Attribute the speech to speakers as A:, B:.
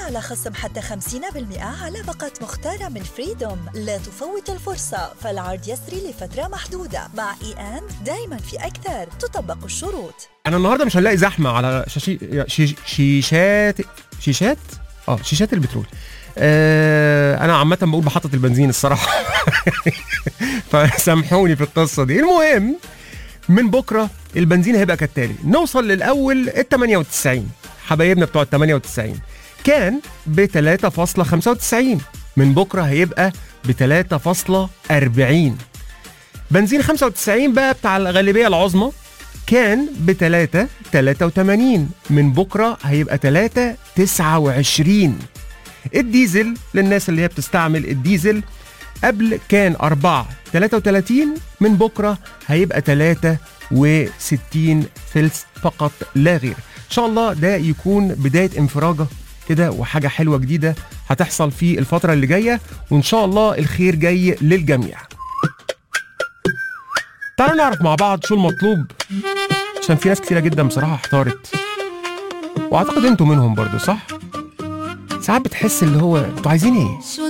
A: على خصم حتى 50% على باقة مختارة من فريدوم لا تفوت الفرصة فالعرض يسري لفترة محدودة مع اي ان دايما في أكثر تطبق الشروط
B: انا النهارده مش هنلاقي زحمه على شاشي شيش شيشات شيشات اه شيشات البترول آه انا عامه بقول بحطة البنزين الصراحه فسامحوني في القصه دي المهم من بكره البنزين هيبقى كالتالي نوصل للاول ال 98 حبايبنا بتوع ال 98 كان ب 3.95 من بكره هيبقى ب 3.40 بنزين 95 بقى بتاع الغالبيه العظمى كان ب 3 83 من بكره هيبقى 3 29 الديزل للناس اللي هي بتستعمل الديزل قبل كان 4 33 من بكره هيبقى 63 فلس فقط لا غير ان شاء الله ده يكون بدايه انفراجه كده وحاجه حلوه جديده هتحصل في الفتره اللي جايه وان شاء الله الخير جاي للجميع تعالوا نعرف مع بعض شو المطلوب عشان في ناس كتيره جدا بصراحه احتارت واعتقد انتوا منهم برضو صح ساعات بتحس اللي هو انتوا عايزين ايه